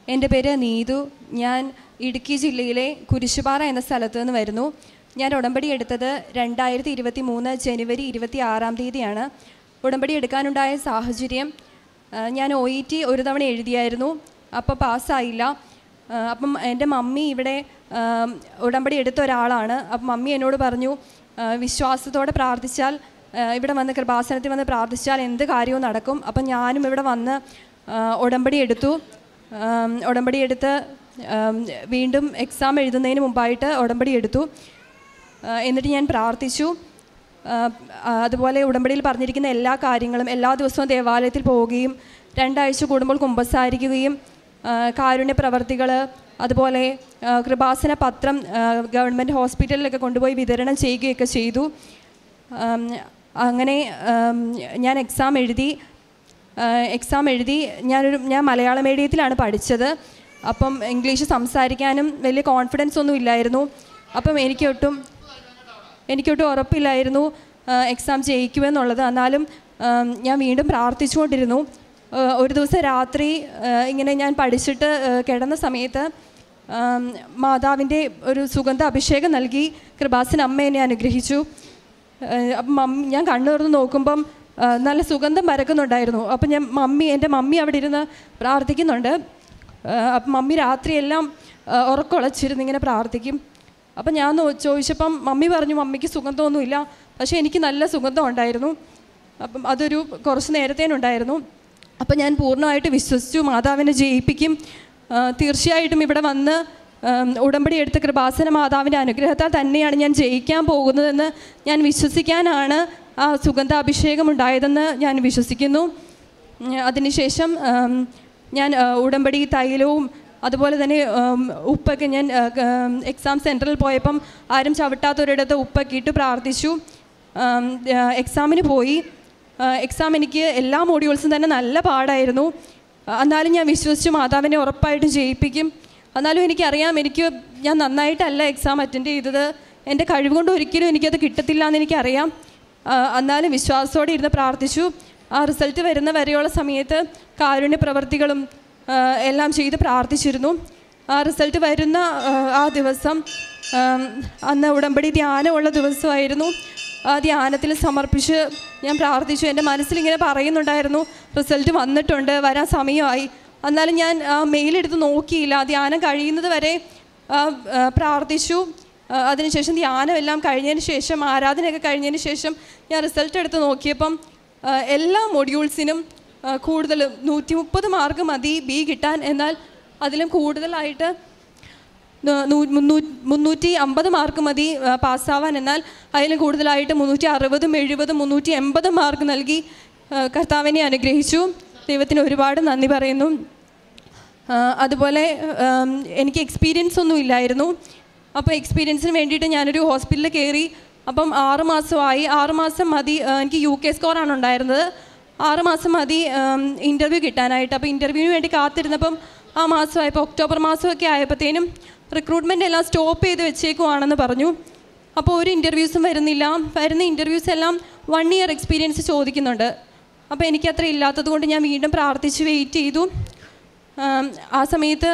എൻ്റെ പേര് നീതു ഞാൻ ഇടുക്കി ജില്ലയിലെ കുരിശുപാറ എന്ന സ്ഥലത്ത് നിന്ന് വരുന്നു ഞാൻ ഉടമ്പടി എടുത്തത് രണ്ടായിരത്തി ഇരുപത്തി മൂന്ന് ജനുവരി ഇരുപത്തി ആറാം തീയതിയാണ് ഉടമ്പടി എടുക്കാനുണ്ടായ സാഹചര്യം ആ, ഞാൻ ഒ ഇ ടി ഒരു തവണ എഴുതിയായിരുന്നു അപ്പോൾ പാസ്സായില്ല ആ, അപ്പം എൻ്റെ മമ്മി ഇവിടെ ആ, ഉടമ്പടി എടുത്ത ഒരാളാണ് അപ്പം മമ്മി എന്നോട് പറഞ്ഞു ആ, വിശ്വാസത്തോടെ പ്രാർത്ഥിച്ചാൽ ആ, ഇവിടെ വന്ന് കൃപാസനത്തിൽ വന്ന് പ്രാർത്ഥിച്ചാൽ എന്ത് കാര്യവും നടക്കും അപ്പം ഞാനും ഇവിടെ വന്ന് ആ, ഉടമ്പടി എടുത്തു ആം, ഉടമ്പടി എടുത്ത് ആം, വീണ്ടും എക്സാം എഴുതുന്നതിന് മുമ്പായിട്ട് ഉടമ്പടി എടുത്തു ആ, എന്നിട്ട് ഞാൻ പ്രാർത്ഥിച്ചു ആ, ആ, അതുപോലെ ഉടമ്പടിയിൽ പറഞ്ഞിരിക്കുന്ന എല്ലാ കാര്യങ്ങളും എല്ലാ ദിവസവും ദേവാലയത്തിൽ പോവുകയും രണ്ടാഴ്ച കൂടുമ്പോൾ കുമ്പസാരിക്കുകയും ആ, കാരുണ്യ പ്രവർത്തികൾ അതുപോലെ ആ, കൃപാസന പത്രം ആ, ഗവൺമെൻറ് ഹോസ്പിറ്റലിലൊക്കെ കൊണ്ടുപോയി വിതരണം ചെയ്യുകയൊക്കെ ചെയ്തു ആം, അങ്ങനെ ആം, ഞാൻ എക്സാം എഴുതി എക്സാം എഴുതി ഞാനൊരു ഞാൻ മലയാള മീഡിയത്തിലാണ് പഠിച്ചത് അപ്പം ഇംഗ്ലീഷ് സംസാരിക്കാനും വലിയ കോൺഫിഡൻസ് ഒന്നും ഇല്ലായിരുന്നു അപ്പം എനിക്കൊട്ടും എനിക്കൊട്ടും ഉറപ്പില്ലായിരുന്നു എക്സാം ജയിക്കുമെന്നുള്ളത് എന്നാലും ആം, ഞാൻ വീണ്ടും പ്രാർത്ഥിച്ചുകൊണ്ടിരുന്നു ആ, ഒരു ദിവസം രാത്രി ആ, ഇങ്ങനെ ഞാൻ പഠിച്ചിട്ട് ആ, കിടന്ന സമയത്ത് ആം, മാതാവിൻ്റെ ഒരു സുഗന്ധ അഭിഷേകം നൽകി കൃപാസൻ അമ്മ എന്നെ അനുഗ്രഹിച്ചു ഏഹ് അപ്പം മമ്മി ഞാൻ കണ്ണു തുറന്ന് നോക്കുമ്പം ആ, നല്ല സുഗന്ധം പരക്കുന്നുണ്ടായിരുന്നു അപ്പം ഞാൻ മമ്മി എൻ്റെ മമ്മി അവിടെ ഇരുന്ന് പ്രാർത്ഥിക്കുന്നുണ്ട് ആ, അപ്പം മമ്മി രാത്രിയെല്ലാം ആ, ഉറക്കമുളച്ചിരുന്ന് ഇങ്ങനെ പ്രാർത്ഥിക്കും അപ്പം ഞാൻ നോ- ചോദിച്ചപ്പം മമ്മി പറഞ്ഞു മമ്മിക്ക് സുഗന്ധമൊന്നുമില്ല പക്ഷേ എനിക്ക് നല്ല സുഗന്ധം ഉണ്ടായിരുന്നു അപ്പം അതൊരു കുറച്ച് നേരത്തേനുണ്ടായിരുന്നു അപ്പം ഞാൻ പൂർണ്ണമായിട്ട് വിശ്വസിച്ചു മാതാവിനെ ജയിപ്പിക്കും ആ, തീർച്ചയായിട്ടും ഇവിടെ വന്ന് ആം, ഉടമ്പടി എടുത്ത കൃപാസന മാതാവിൻ്റെ അനുഗ്രഹത്താൽ തന്നെയാണ് ഞാൻ ജയിക്കാൻ പോകുന്നതെന്ന് ഞാൻ വിശ്വസിക്കാനാണ് ആ സുഗന്ധാഭിഷേകം ഉണ്ടായതെന്ന് ഞാൻ വിശ്വസിക്കുന്നു ഉം, അതിനുശേഷം ആം, ഞാൻ ആ, ഉടമ്പടി തൈലവും അതുപോലെ തന്നെ ആം, ഉപ്പൊക്കെ ഞാൻ ആ, ആം, എക്സാം സെൻറ്ററിൽ പോയപ്പം ആരും ചവിട്ടാത്തൊരിടത്ത് ഉപ്പൊക്കെ ഇട്ട് പ്രാർത്ഥിച്ചു ആം, ആ, എക്സാമിന് പോയി ആ, എക്സാം എനിക്ക് എല്ലാ മോഡ്യൂൾസും തന്നെ നല്ല പാടായിരുന്നു ആ, എന്നാലും ഞാൻ വിശ്വസിച്ചു മാതാവിനെ ഉറപ്പായിട്ടും ജയിപ്പിക്കും എന്നാലും എനിക്കറിയാം എനിക്ക് ഞാൻ നന്നായിട്ടല്ല എക്സാം അറ്റൻഡ് ചെയ്തത് എൻ്റെ കഴിവ് കൊണ്ട് ഒരിക്കലും എനിക്കത് കിട്ടത്തില്ല എന്ന് എനിക്കറിയാം ആ, എന്നാലും വിശ്വാസത്തോടെ ഇരുന്ന് പ്രാർത്ഥിച്ചു ആ റിസൾട്ട് വരുന്ന വരെയുള്ള സമയത്ത് കാരുണ്യ പ്രവർത്തികളും ആ, എല്ലാം ചെയ്ത് പ്രാർത്ഥിച്ചിരുന്നു ആ റിസൾട്ട് വരുന്ന ആ, ആ ദിവസം ആം, അന്ന് ഉടമ്പടി ധ്യാനമുള്ള ദിവസമായിരുന്നു ആ ധ്യാനത്തിൽ സമർപ്പിച്ച് ഞാൻ പ്രാർത്ഥിച്ചു എൻ്റെ മനസ്സിലിങ്ങനെ പറയുന്നുണ്ടായിരുന്നു റിസൾട്ട് വന്നിട്ടുണ്ട് വരാൻ സമയമായി എന്നാലും ഞാൻ ആ മെയിലെടുത്ത് നോക്കിയില്ല ധ്യാനം കഴിയുന്നത് വരെ ആ, ആ, പ്രാർത്ഥിച്ചു ആ, അതിനുശേഷം ധ്യാനം എല്ലാം കഴിഞ്ഞതിന് ശേഷം ആരാധനയൊക്കെ കഴിഞ്ഞതിന് ശേഷം ഞാൻ റിസൾട്ട് എടുത്ത് നോക്കിയപ്പം ആ, എല്ലാ മൊഡ്യൂൾസിനും ആ, കൂടുതൽ നൂറ്റി മുപ്പത് മാർക്ക് മതി ബി കിട്ടാൻ എന്നാൽ അതിലും കൂടുതലായിട്ട് നൂ- നൂ- മുന്നൂ- മുന്നൂറ്റി അമ്പത് മാർക്ക് മതി ആ, പാസ്സാവാൻ എന്നാൽ അതിലും കൂടുതലായിട്ട് മുന്നൂറ്റി അറുപതും എഴുപതും മുന്നൂറ്റി എൺപതും മാർക്ക് നൽകി ആ, കർത്താവിനെ അനുഗ്രഹിച്ചു ദൈവത്തിന് ഒരുപാട് നന്ദി പറയുന്നു ആ, അതുപോലെ ആം, എനിക്ക് എക്സ്പീരിയൻസ് ഒന്നും ഇല്ലായിരുന്നു അപ്പോൾ എക്സ്പീരിയൻസിന് വേണ്ടിയിട്ട് ഞാനൊരു ഹോസ്പിറ്റലിൽ കയറി അപ്പം ആറ് മാസമായി ആറ് മാസം മതി ആ, എനിക്ക് യു കെ സ്കോറാണ് ഉണ്ടായിരുന്നത് ആറ് മാസം മതി ഇൻ്റർവ്യൂ കിട്ടാനായിട്ട് അപ്പോൾ ഇൻ്റർവ്യൂവിന് വേണ്ടി കാത്തിരുന്നപ്പം ആ മാസമായപ്പോൾ ഒക്ടോബർ മാസമൊക്കെ ആയപ്പോഴത്തേനും റിക്രൂട്ട്മെൻ്റ് എല്ലാം സ്റ്റോപ്പ് ചെയ്ത് വെച്ചേക്കുവാണെന്ന് പറഞ്ഞു അപ്പോൾ ഒരു ഇൻ്റർവ്യൂസും വരുന്നില്ല വരുന്ന ഇൻ്റർവ്യൂസ് എല്ലാം വൺ ഇയർ എക്സ്പീരിയൻസ് ചോദിക്കുന്നുണ്ട് അപ്പോൾ എനിക്ക് അത്ര ഇല്ലാത്തത് കൊണ്ട് ഞാൻ വീണ്ടും പ്രാർത്ഥിച്ച് വെയിറ്റ് ചെയ്തു ആം, ആ സമയത്ത്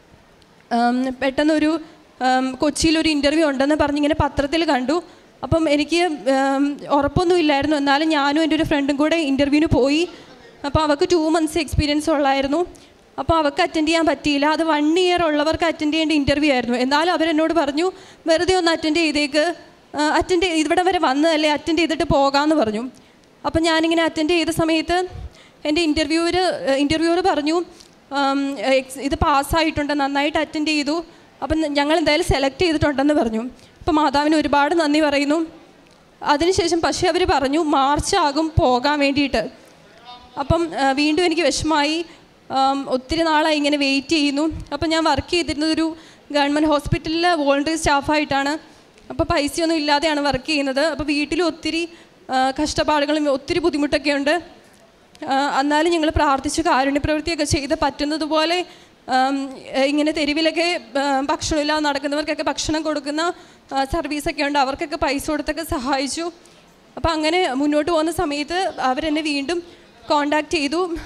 ആം, പെട്ടെന്നൊരു ആം, കൊച്ചിയിലൊരു ഇൻ്റർവ്യൂ ഉണ്ടെന്ന് പറഞ്ഞിങ്ങനെ പത്രത്തിൽ കണ്ടു അപ്പം എനിക്ക് ആം, ഉറപ്പൊന്നും ഇല്ലായിരുന്നു എന്നാലും ഞാനും എൻ്റെ ഒരു ഫ്രണ്ടും കൂടെ ഇൻ്റർവ്യൂവിന് പോയി അപ്പോൾ അവൾക്ക് ടു മന്ത്സ് എക്സ്പീരിയൻസ് ഉള്ളായിരുന്നു അപ്പോൾ അവൾക്ക് അറ്റൻഡ് ചെയ്യാൻ പറ്റിയില്ല അത് വൺ ഇയർ ഉള്ളവർക്ക് അറ്റൻഡ് ചെയ്യേണ്ട ഇൻ്റർവ്യൂ ആയിരുന്നു എന്നാലും അവരെന്നോട് പറഞ്ഞു വെറുതെ ഒന്ന് അറ്റൻഡ് ചെയ്തേക്ക് അറ്റൻഡ് ഇവിടെ വരെ വന്നതല്ലേ അറ്റൻഡ് ചെയ്തിട്ട് പോകാമെന്ന് പറഞ്ഞു അപ്പം ഞാനിങ്ങനെ അറ്റൻഡ് ചെയ്ത സമയത്ത് എൻ്റെ ഇൻ്റർവ്യൂവർ ഇൻ്റർവ്യൂവർ പറഞ്ഞു ആം, എക്സ് ഇത് പാസ്സായിട്ടുണ്ട് നന്നായിട്ട് അറ്റൻഡ് ചെയ്തു അപ്പം ഞങ്ങൾ എന്തായാലും സെലക്ട് ചെയ്തിട്ടുണ്ടെന്ന് പറഞ്ഞു അപ്പം മാതാവിന് ഒരുപാട് നന്ദി പറയുന്നു അതിനുശേഷം പക്ഷേ അവർ പറഞ്ഞു മാർച്ച് ആകും പോകാൻ വേണ്ടിയിട്ട് അപ്പം ആ, വീണ്ടും എനിക്ക് വിഷമായി ആം, ഒത്തിരി നാളായി ഇങ്ങനെ വെയിറ്റ് ചെയ്യുന്നു അപ്പം ഞാൻ വർക്ക് ചെയ്തിരുന്നത് ഒരു ഗവൺമെൻറ് ഹോസ്പിറ്റലിൽ വോളണ്ടറി സ്റ്റാഫായിട്ടാണ് അപ്പോൾ പൈസയൊന്നും ഇല്ലാതെയാണ് വർക്ക് ചെയ്യുന്നത് അപ്പോൾ വീട്ടിലും ഒത്തിരി ആ, കഷ്ടപ്പാടുകളും ഒത്തിരി ബുദ്ധിമുട്ടൊക്കെ ഉണ്ട് ആ, എന്നാലും ഞങ്ങൾ പ്രാർത്ഥിച്ചു കാരുണ്യ പ്രവൃത്തിയൊക്കെ ചെയ്ത് പറ്റുന്നത് പോലെ ആം, ഇങ്ങനെ തെരുവിലൊക്കെ ആ, ഭക്ഷണമില്ലാതെ നടക്കുന്നവർക്കൊക്കെ ഭക്ഷണം കൊടുക്കുന്ന ആ, സർവീസൊക്കെ ഉണ്ട് അവർക്കൊക്കെ പൈസ കൊടുത്തൊക്കെ സഹായിച്ചു അപ്പോൾ അങ്ങനെ മുന്നോട്ട് പോകുന്ന സമയത്ത് അവരെന്നെ വീണ്ടും കോണ്ടാക്ട് ചെയ്തു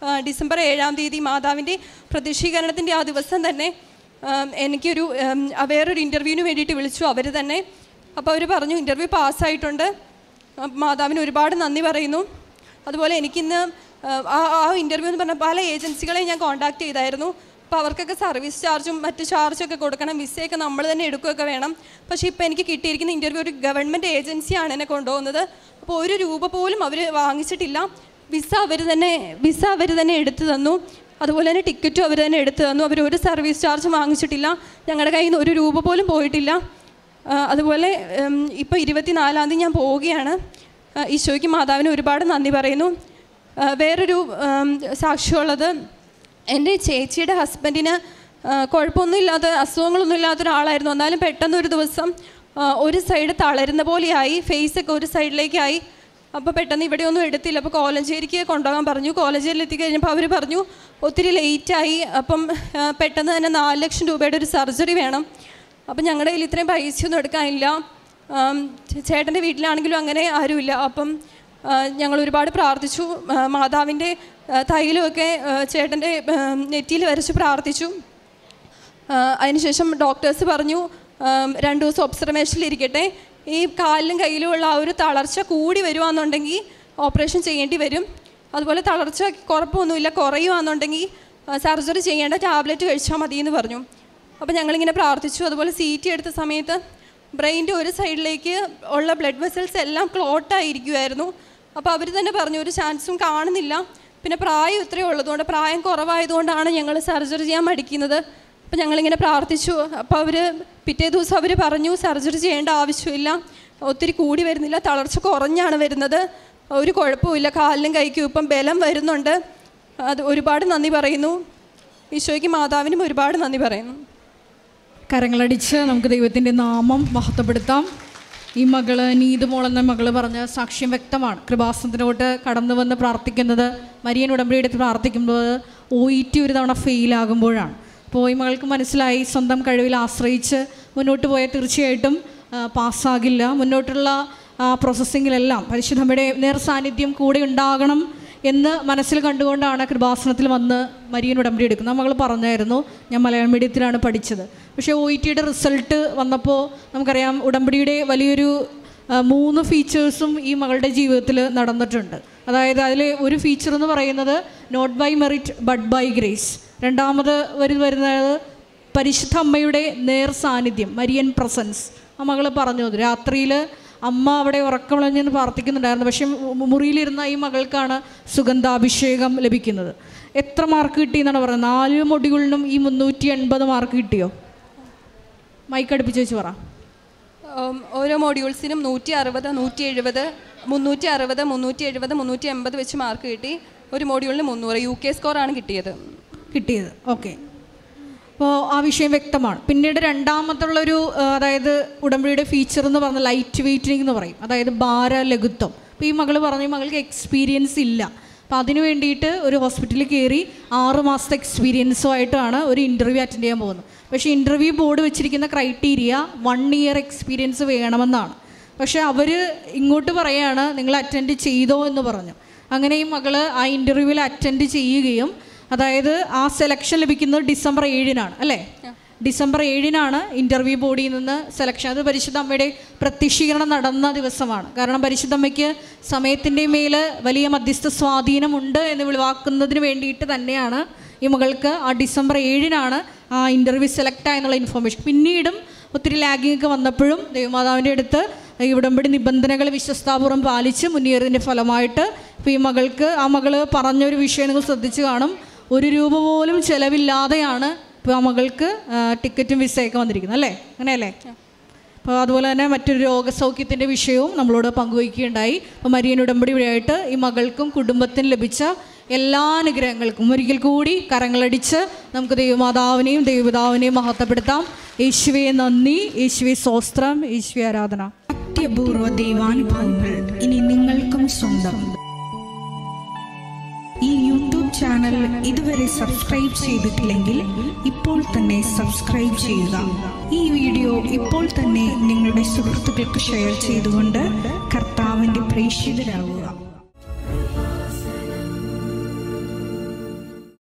ആ, ഡിസംബർ ഏഴാം തീയതി മാതാവിൻ്റെ പ്രതീക്ഷീകരണത്തിൻ്റെ ആ ദിവസം തന്നെ ആം, എനിക്കൊരു ഉം, ആ, വേറൊരു ഇൻ്റർവ്യൂവിന് വേണ്ടിയിട്ട് വിളിച്ചു അവർ തന്നെ അപ്പോൾ അവർ പറഞ്ഞു ഇൻ്റർവ്യൂ പാസ്സായിട്ടുണ്ട് ആ, മാതാവിന് ഒരുപാട് നന്ദി പറയുന്നു അതുപോലെ എനിക്കിന്ന് ആ, ആ ആ ഇൻ്റർവ്യൂ എന്ന് പറഞ്ഞാൽ പല ഏജൻസികളെ ഞാൻ കോൺടാക്ട് ചെയ്തായിരുന്നു അപ്പോൾ അവർക്കൊക്കെ സർവീസ് ചാർജും മറ്റ് ചാർജൊക്കെ കൊടുക്കണം വിസയൊക്കെ നമ്മൾ തന്നെ എടുക്കുകയൊക്കെ വേണം പക്ഷേ ഇപ്പോൾ എനിക്ക് കിട്ടിയിരിക്കുന്ന ഇൻ്റർവ്യൂ ഒരു ഗവൺമെൻറ് ഏജൻസിയാണ് എന്നെ കൊണ്ടുപോകുന്നത് അപ്പോൾ ഒരു രൂപ പോലും അവർ വാങ്ങിച്ചിട്ടില്ല വിസ അവർ തന്നെ വിസ അവർ തന്നെ എടുത്തു തന്നു അതുപോലെ തന്നെ ടിക്കറ്റും അവർ തന്നെ എടുത്തു തന്നു അവർ ഒരു സർവീസ് ചാർജ് വാങ്ങിച്ചിട്ടില്ല ഞങ്ങളുടെ കയ്യിൽ നിന്ന് ഒരു രൂപ പോലും പോയിട്ടില്ല ആ, അതുപോലെ ഇപ്പോൾ ഇരുപത്തിനാലാം തീയതി ഞാൻ പോവുകയാണ് ആ, ഈശോയ്ക്ക് മാതാവിന് ഒരുപാട് നന്ദി പറയുന്നു ആ, വേറൊരു ഉം, സാക്ഷ്യമുള്ളത് എൻ്റെ ചേച്ചിയുടെ ഹസ്ബൻഡിന് ആ, കുഴപ്പമൊന്നുമില്ലാത്ത അസുഖങ്ങളൊന്നും ഇല്ലാത്ത ഒരാളായിരുന്നു എന്നാലും പെട്ടെന്ന് ഒരു ദിവസം ആ, ഒരു സൈഡ് തളരുന്ന പോലെയായി ഫേസൊക്കെ ഒരു സൈഡിലേക്കായി അപ്പോൾ പെട്ടെന്ന് ഇവിടെ ഒന്നും എടുത്തില്ല അപ്പോൾ കോലഞ്ചേരിക്ക് കൊണ്ടുപോകാൻ പറഞ്ഞു കോലഞ്ചേരിയിൽ എത്തിക്കഴിഞ്ഞപ്പോൾ അവർ പറഞ്ഞു ഒത്തിരി ലേറ്റായി അപ്പം ആ, പെട്ടെന്ന് തന്നെ നാല് ലക്ഷം രൂപയുടെ ഒരു സർജറി വേണം അപ്പം ഞങ്ങളുടെ കയ്യിൽ ഇത്രയും പൈസയൊന്നും എടുക്കാനില്ല ആം, ചേ- ചേട്ടൻ്റെ വീട്ടിലാണെങ്കിലും അങ്ങനെ ആരുമില്ല അപ്പം ആ, ഞങ്ങൾ ഒരുപാട് പ്രാർത്ഥിച്ചു ആ, മാതാവിൻ്റെ ആ, തൈലമൊക്കെ ആ, ചേട്ടൻ്റെ ആ, നെറ്റിയിൽ വരച്ച് പ്രാർത്ഥിച്ചു ആ, അതിനുശേഷം ഡോക്ടേഴ്സ് പറഞ്ഞു ആം, രണ്ട് ദിവസം ഒബ്സർവേഷനിൽ ഇരിക്കട്ടെ ഈ കാലിലും കയ്യിലുമുള്ള ആ ഒരു തളർച്ച കൂടി വരുവാന്നുണ്ടെങ്കിൽ ഓപ്പറേഷൻ ചെയ്യേണ്ടി വരും അതുപോലെ തളർച്ച കുഴപ്പമൊന്നുമില്ല കുറയുവാന്നുണ്ടെങ്കിൽ സർജറി ചെയ്യേണ്ട ടാബ്ലറ്റ് കഴിച്ചാൽ മതി എന്ന് പറഞ്ഞു അപ്പോൾ ഞങ്ങളിങ്ങനെ പ്രാർത്ഥിച്ചു അതുപോലെ സി ടി എടുത്ത സമയത്ത് ബ്രെയിൻ്റെ ഒരു സൈഡിലേക്ക് ഉള്ള ബ്ലഡ് വെസൽസ് എല്ലാം ക്ലോട്ടായിരിക്കുമായിരുന്നു അപ്പോൾ അവർ തന്നെ പറഞ്ഞു ഒരു ചാൻസും കാണുന്നില്ല പിന്നെ പ്രായം ഇത്രയേ ഉള്ളതുകൊണ്ട് പ്രായം കുറവായതുകൊണ്ടാണ് ഞങ്ങൾ സർജറി ചെയ്യാൻ മടിക്കുന്നത് അപ്പോൾ ഞങ്ങളിങ്ങനെ പ്രാർത്ഥിച്ചു അപ്പോൾ അവർ പിറ്റേ ദിവസം അവർ പറഞ്ഞു സർജറി ചെയ്യേണ്ട ആവശ്യമില്ല ഒത്തിരി കൂടി വരുന്നില്ല തളർച്ച കുറഞ്ഞാണ് വരുന്നത് ഒരു കുഴപ്പമില്ല കാലിലും കൈക്കും ഇപ്പം ബലം വരുന്നുണ്ട് അത് ഒരുപാട് നന്ദി പറയുന്നു ഈശോയ്ക്ക് മാതാവിനും ഒരുപാട് നന്ദി പറയുന്നു കരങ്ങളടിച്ച് നമുക്ക് ദൈവത്തിൻ്റെ നാമം മഹത്വപ്പെടുത്താം ഈ മകള് നീതുമോൾ എന്ന മകള് പറഞ്ഞ സാക്ഷ്യം വ്യക്തമാണ് കൃപാസനത്തിനോട്ട് കടന്നു വന്ന് പ്രാർത്ഥിക്കുന്നത് മരിയൻ ഉടമ്പടി എടുത്ത് പ്രാർത്ഥിക്കുമ്പോൾ ഒ ഇ ടി ഒരു തവണ ഫെയിലാകുമ്പോഴാണ് അപ്പോൾ ഈ മകൾക്ക് മനസ്സിലായി സ്വന്തം കഴിവിൽ ആശ്രയിച്ച് മുന്നോട്ട് പോയാൽ തീർച്ചയായിട്ടും ആ, പാസ്സാകില്ല മുന്നോട്ടുള്ള ആ പ്രോസസ്സിങ്ങിലെല്ലാം പരിശുദ്ധമ്മയുടെ നേർ സാന്നിധ്യം കൂടെ ഉണ്ടാകണം എന്ന് മനസ്സിൽ കണ്ടുകൊണ്ടാണ് കൃപാസനത്തിൽ വന്ന് മരിയൻ ഉടമ്പടി എടുക്കുന്നത് മകൾ പറഞ്ഞായിരുന്നു ഞാൻ മലയാളം മീഡിയത്തിലാണ് പഠിച്ചത് പക്ഷേ ഒ ഇ ടിയുടെ റിസൾട്ട് വന്നപ്പോൾ നമുക്കറിയാം ഉടമ്പടിയുടെ വലിയൊരു ആ, മൂന്ന് ഫീച്ചേഴ്സും ഈ മകളുടെ ജീവിതത്തിൽ നടന്നിട്ടുണ്ട് അതായത് അതിൽ ഒരു ഫീച്ചർ എന്ന് പറയുന്നത് not by merit but by grace രണ്ടാമത് വരു വരുന്നത് പരിശുദ്ധ അമ്മയുടെ നേർ സാന്നിധ്യം മരിയൻ പ്രസൻസ് ആ മകൾ പറഞ്ഞു അത് രാത്രിയിൽ അമ്മ അവിടെ ഉറക്കമിളഞ്ഞെന്ന് പ്രാർത്ഥിക്കുന്നുണ്ടായിരുന്നു പക്ഷെ മു- മുറിയിലിരുന്ന ഈ മകൾക്കാണ് സുഗന്ധാഭിഷേകം ലഭിക്കുന്നത് എത്ര മാർക്ക് കിട്ടി എന്നാണ് പറയുന്നത് നാല് മൊഡ്യൂളിനും ഈ മുന്നൂറ്റി എൺപത് മാർക്ക് കിട്ടിയോ മൈക്ക് അടുപ്പിച്ച് വെച്ച് പറ ഉം, ഓരോ മോഡ്യൂൾസിനും നൂറ്റി അറുപത് നൂറ്റി എഴുപത് മുന്നൂറ്റി അറുപത് മുന്നൂറ്റി എഴുപത് മുന്നൂറ്റി എൺപത് വെച്ച് മാർക്ക് കിട്ടി ഒരു മോഡ്യൂളിന് മുന്നൂറ് യു കെ സ്കോറാണ് കിട്ടിയത് കിട്ടിയത് ഓക്കെ അപ്പോൾ ആ വിഷയം വ്യക്തമാണ് പിന്നീട് രണ്ടാമത്തുള്ളൊരു ആ, അതായത് ഉടമ്പടിയുടെ ഫീച്ചർ എന്ന് പറഞ്ഞ ലൈറ്റ് വെയ്റ്റിംഗ് എന്ന് പറയും അതായത് ഭാര ലഘുത്വം അപ്പോൾ ഈ മകൾ പറഞ്ഞു ഈ മകൾക്ക് എക്സ്പീരിയൻസ് ഇല്ല അപ്പോൾ അതിന് വേണ്ടിയിട്ട് ഒരു ഹോസ്പിറ്റലിൽ കയറി ആറ് മാസത്തെ എക്സ്പീരിയൻസുമായിട്ടാണ് ഒരു ഇൻ്റർവ്യൂ അറ്റൻഡ് ചെയ്യാൻ പോകുന്നത് പക്ഷേ ഇൻ്റർവ്യൂ ബോർഡ് വെച്ചിരിക്കുന്ന ക്രൈറ്റീരിയ വൺ ഇയർ എക്സ്പീരിയൻസ് വേണമെന്നാണ് പക്ഷേ അവർ ഇങ്ങോട്ട് പറയാണ് നിങ്ങൾ അറ്റൻഡ് ചെയ്തോ എന്ന് പറഞ്ഞു അങ്ങനെ ഈ മകള് ആ ഇൻ്റർവ്യൂവിൽ അറ്റൻഡ് ചെയ്യുകയും അതായത് ആ സെലക്ഷൻ ലഭിക്കുന്നത് ഡിസംബർ ഏഴിനാണ് അല്ലേ ഡിസംബർ ഏഴിനാണ് ഇൻ്റർവ്യൂ ബോർഡിൽ നിന്ന് സെലക്ഷൻ അത് പരിശുദ്ധ അമ്മയുടെ പ്രത്യക്ഷീകരണം നടന്ന ദിവസമാണ് കാരണം പരിശുദ്ധ അമ്മയ്ക്ക് സമയത്തിൻ്റെ മേൽ വലിയ മധ്യസ്ഥ സ്വാധീനമുണ്ട് എന്ന് വെളിവാക്കുന്നതിന് വേണ്ടിയിട്ട് തന്നെയാണ് ഈ മകൾക്ക് ആ ഡിസംബർ ഏഴിനാണ് ആ ഇൻ്റർവ്യൂ സെലക്ട് ആയെന്നുള്ള ഇൻഫർമേഷൻ പിന്നീടും ഒത്തിരി ലാഗിങ് ഒക്കെ വന്നപ്പോഴും ദൈവമാതാവിൻ്റെ അടുത്ത് ഈ ഉടമ്പടി നിബന്ധനകൾ വിശ്വസ്താപൂർവ്വം പാലിച്ച് മുന്നേറിയതിൻ്റെ ഫലമായിട്ട് ഇപ്പോൾ ഈ മകൾക്ക് ആ മകൾ പറഞ്ഞൊരു വിഷയം നിങ്ങൾ ശ്രദ്ധിച്ച് കാണും ഒരു രൂപ പോലും ചിലവില്ലാതെയാണ് ഇപ്പോൾ ആ മകൾക്ക് ആ, ടിക്കറ്റും വിസയൊക്കെ വന്നിരിക്കുന്നത് അല്ലേ അങ്ങനെയല്ലേ അപ്പോൾ അതുപോലെ തന്നെ മറ്റൊരു രോഗസൗഖ്യത്തിൻ്റെ വിഷയവും നമ്മളോട് പങ്കുവയ്ക്കുകയുണ്ടായി അപ്പോൾ മരിയൻ ഉടമ്പടി വഴിയായിട്ട് ഈ മകൾക്കും കുടുംബത്തിനും ലഭിച്ച എല്ലാ അനുഗ്രഹങ്ങൾക്കും ഒരിക്കൽ കൂടി കരങ്ങളടിച്ച് നമുക്ക് ദൈവമാതാവിനെയും ദൈവപിതാവിനെയും മഹത്വപ്പെടുത്താം യേശുവെ നന്ദി യേശുവെ സ്വസ്ത്രം യേശുവെ ആരാധന അത്യപൂർവ ദൈവാനുഭവങ്ങൾ ഇനി നിങ്ങൾക്കും സ്വന്തം ഈ യൂട്യൂബ് ചാനൽ ഇതുവരെ സബ്സ്ക്രൈബ് ചെയ്തിട്ടില്ലെങ്കിൽ ഇപ്പോൾ തന്നെ സബ്സ്ക്രൈബ് ചെയ്യുക ഈ വീഡിയോ ഇപ്പോൾ തന്നെ നിങ്ങളുടെ സുഹൃത്തുക്കൾക്ക് ഷെയർ ചെയ്തുകൊണ്ട് കർത്താവിൻ്റെ പ്രേക്ഷിതരാകുക